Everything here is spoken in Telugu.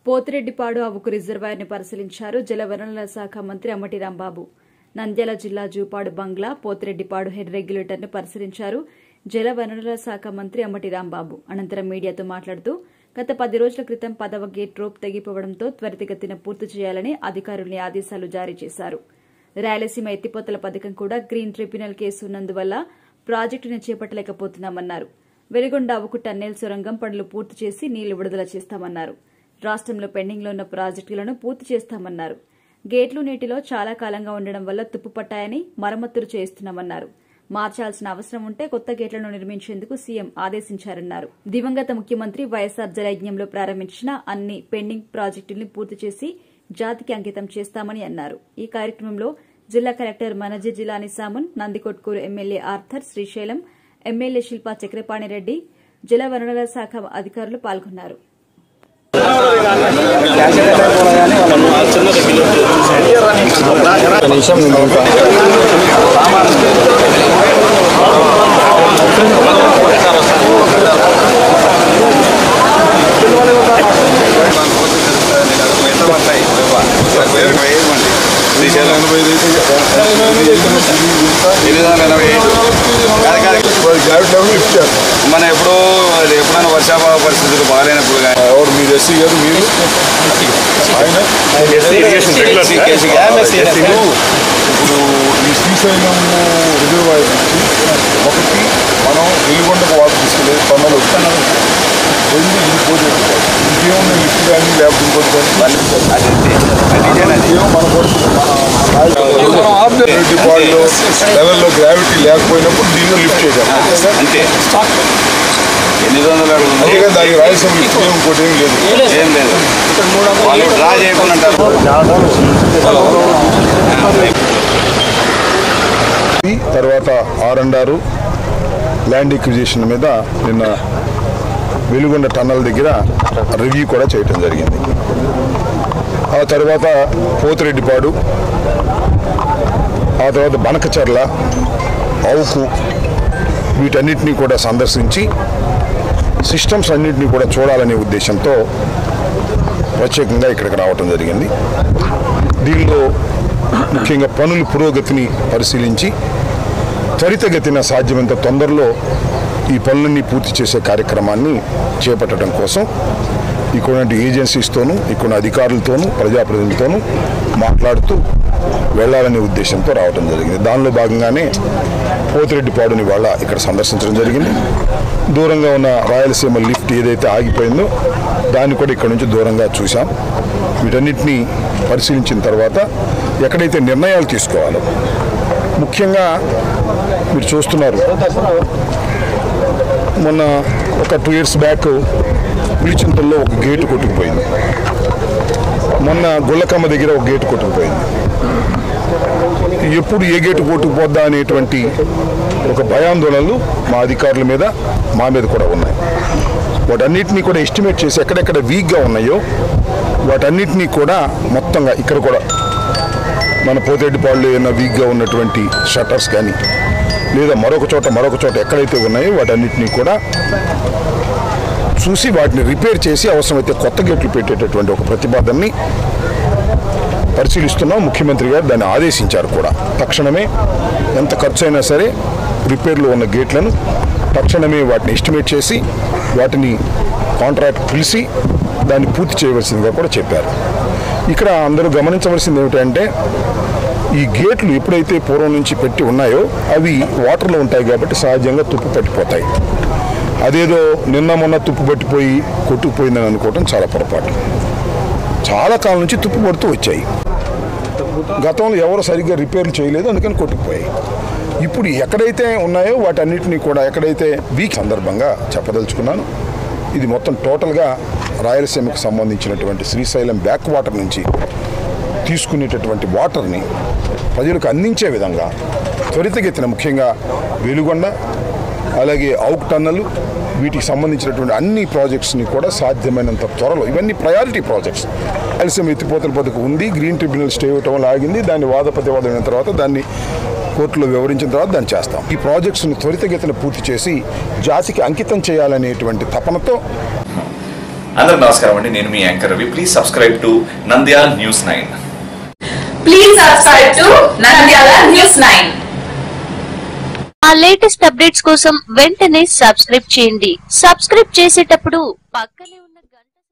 పోతిరెడ్డిపాడు అవుకు రిజర్వాయర్ని పరిశీలించారు జలవనరుల శాఖ మంత్రి అమ్మటి రాంబాబు నంద్యాల జిల్లా జూపాడు బంగ్లా పోతిరెడ్డిపాడు హెడ్ రెగ్యులేటర్ను పరిశీలించారు జలవనరుల శాఖ మంత్రి అమ్మటి రాంబాబు అనంతరం మీడియాతో మాట్లాడుతూ గత పది రోజుల క్రితం పదవ గేట్ రోప్ తెగిపోవడంతో త్వరితగతిన పూర్తి చేయాలని అధికారుల్ని ఆదేశాలు జారీ చేశారు రాయలసీమ ఎత్తిపోతల పథకం కూడా గ్రీన్ ట్రిబ్యునల్ కేసు ఉన్నందువల్ల ప్రాజెక్టును చేపట్టలేకపోతున్నామన్నారు వెలిగొండ అవుకు టన్నెల్ సొరంగం పనులు పూర్తి చేసి నీళ్లు విడుదల చేస్తామన్నారు రాష్ట్రంలో పెండింగ్లో ఉన్న ప్రాజెక్టులను పూర్తి చేస్తామన్నారు గేట్లు నీటిలో చాలా కాలంగా ఉండడం వల్ల తుప్పుపట్టాయని మరమ్మతులు చేయిస్తున్నామన్నారు మార్చాల్సిన అవసరం ఉంటే కొత్త గేట్లను నిర్మించేందుకు సీఎం ఆదేశించారన్నారు దివంగత ముఖ్యమంత్రి వైఎస్సార్ జలయజ్ఞంలో ప్రారంభించిన అన్ని పెండింగ్ ప్రాజెక్టుల్ని పూర్తి చేసి జాతికి అంకితం చేస్తామని అన్నారు ఈ కార్యక్రమంలో జిల్లా collector Manzir Jilani Samoon Nandikotkur MLA Arthur Srisailam MLA Shilpa Chakrapani Reddy జలవనరుల శాఖ అధికారులు పాల్గొన్నారు ఒక నిమిషం నేను ఇంకా మన ఎప్పుడో ఎప్పుడైనా వర్షాభావ పరిస్థితులు బాగాలేనప్పుడు కానీ ఎవరు మీరు ఎస్సీ గారు మీరు ఆయన ఇప్పుడు ఈ శ్రీశైలం రిజర్వాయర్ నుంచి ఒకటి మనం వెలుగొండకు వాటర్ తీసుకెళ్ళేది పనులు రెండు ఇది పోతే ఇంకేముంది లిఫ్ట్ కానీ లేకపోతే ఇంకోటి కానీ ఏమో మన డిపార్ట్లో లెవెల్లో గ్రావిటీ లేకపోయినప్పుడు దీన్ని లిఫ్ట్ చేశాం అంతే ఎనిమిది వందల అడుగులు ఉంది. అంతేగా దానికి రాయలసీమ లిఫ్ట్ ఏం ఇంకోటి ఏం లేదు ఏం లేదు వాళ్ళు డ్రా చేయకుండా అంటారు తర్వాత R and R land acquisition మీద నిన్న వెలుగొండ టన్నల్ దగ్గర రివ్యూ కూడా చేయటం జరిగింది ఆ తర్వాత పోతిరెడ్డిపాడు ఆ తర్వాత బనకచర్ల అవుకు వీటన్నిటినీ కూడా సందర్శించి సిస్టమ్స్ అన్నింటినీ కూడా చూడాలనే ఉద్దేశంతో ప్రత్యేకంగా ఇక్కడికి రావటం జరిగింది దీనిలో ముఖ్యంగా పనుల పురోగతిని పరిశీలించి త్వరితగతిన సాధ్యమైనంత తొందరలో ఈ పనులన్నీ పూర్తి చేసే కార్యక్రమాన్ని చేపట్టడం కోసం ఇక్కడ ఏజెన్సీస్తోనూ ఇక్కడ అధికారులతోనూ ప్రజాప్రతినిధులతోనూ మాట్లాడుతూ వెళ్ళాలనే ఉద్దేశంతో రావడం జరిగింది దానిలో భాగంగానే పోతిరెడ్డిపాడుని వాళ్ళ ఇక్కడ సందర్శించడం జరిగింది దూరంగా ఉన్న రాయలసీమ లిఫ్ట్ ఏదైతే ఆగిపోయిందో దాన్ని కూడా ఇక్కడ నుంచి దూరంగా చూసాం వీటన్నిటిని పరిశీలించిన తర్వాత ఎక్కడైతే నిర్ణయాలు తీసుకోవాలో ముఖ్యంగా మీరు చూస్తున్నారు మొన్న ఒక టూ ఇయర్స్ బ్యాక్ పులిచింతల్లో ఒక గేటు కొట్టుకుపోయింది మొన్న గుళ్ళకమ్మ దగ్గర ఒక గేటు కొట్టుకుపోయింది ఎప్పుడు ఏ గేటు కొట్టుకుపోద్దా అనేటువంటి ఒక భయాందోళనలు మా అధికారుల మీద మా మీద కూడా ఉన్నాయి వాటన్నిటినీ కూడా ఎస్టిమేట్ చేసి ఎక్కడెక్కడ వీక్గా ఉన్నాయో వాటన్నిటినీ కూడా మొత్తంగా ఇక్కడ కూడా మన పోతేటిపాళ్ళు ఏమైనా వీక్గా ఉన్నటువంటి షట్టర్స్ కానీ లేదా మరొక చోట మరొక చోట ఎక్కడైతే ఉన్నాయో వాటన్నిటినీ కూడా చూసి వాటిని రిపేర్ చేసి అవసరమైతే కొత్త గేట్లు పెట్టేటటువంటి ఒక ప్రతిపాదనని పరిశీలిస్తున్నాం ముఖ్యమంత్రి గారు దాన్ని ఆదేశించారు కూడా తక్షణమే ఎంత ఖర్చు అయినా సరే రిపేర్లో ఉన్న గేట్లను తక్షణమే వాటిని ఎస్టిమేట్ చేసి వాటిని కాంట్రాక్ట్ పిలిచి దాన్ని పూర్తి చేయవలసిందిగా కూడా చెప్పారు ఇక్కడ అందరూ గమనించవలసింది ఏమిటంటే ఈ గేట్లు ఎప్పుడైతే పూర్వం నుంచి పెట్టి ఉన్నాయో అవి వాటర్లో ఉంటాయి కాబట్టి సహజంగా తుప్పు పట్టిపోతాయి అదేదో నిన్న మొన్న తుప్పు పట్టిపోయి కొట్టుకుపోయిందని అనుకోవడం చాలా పొరపాటు చాలా కాలం నుంచి తుప్పు పడుతూ వచ్చాయి గతంలో ఎవరు సరిగ్గా రిపేర్లు చేయలేదు అందుకని కొట్టుకుపోయాయి ఇప్పుడు ఎక్కడైతే ఉన్నాయో వాటన్నిటినీ కూడా ఎక్కడైతే వీక్ సందర్భంగా చెప్పదలుచుకున్నాను ఇది మొత్తం టోటల్గా రాయలసీమకు సంబంధించినటువంటి శ్రీశైలం బ్యాక్ వాటర్ నుంచి తీసుకునేటటువంటి వాటర్ని ప్రజలకు అందించే విధంగా త్వరితగతిన ముఖ్యంగా వెలుగొండ అలాగే అవుక్ టన్నలు వీటికి సంబంధించినటువంటి అన్ని ప్రాజెక్ట్స్ని కూడా సాధ్యమైనంత త్వరలో ఇవన్నీ ప్రయారిటీ ప్రాజెక్ట్స్ రాయలసీమ ఎత్తిపోతల పథకం ఉంది గ్రీన్ ట్రిబ్యునల్ స్టే ఇవ్వటం వల్ల ఆగింది దాన్ని వాద ప్రతివాదం అయిన తర్వాత దాన్ని కోర్టులో వివరించిన తర్వాత దాన్ని చేస్తాం ఈ ప్రాజెక్ట్స్ని త్వరితగతిన పూర్తి చేసి జాతికి అంకితం చేయాలనేటువంటి తపనతో అందరికి నమస్కారం అండి నేను మీ anchor Ravi please subscribe to Nandyal news nine Please subscribe to Nandyala News 9. ఆ లేటెస్ట్ అప్డేట్స్ కోసం వెంటనే సబ్స్క్రైబ్ చేయండి సబ్స్క్రైబ్ చేసేటప్పుడు పక్కనే ఉన్న గంట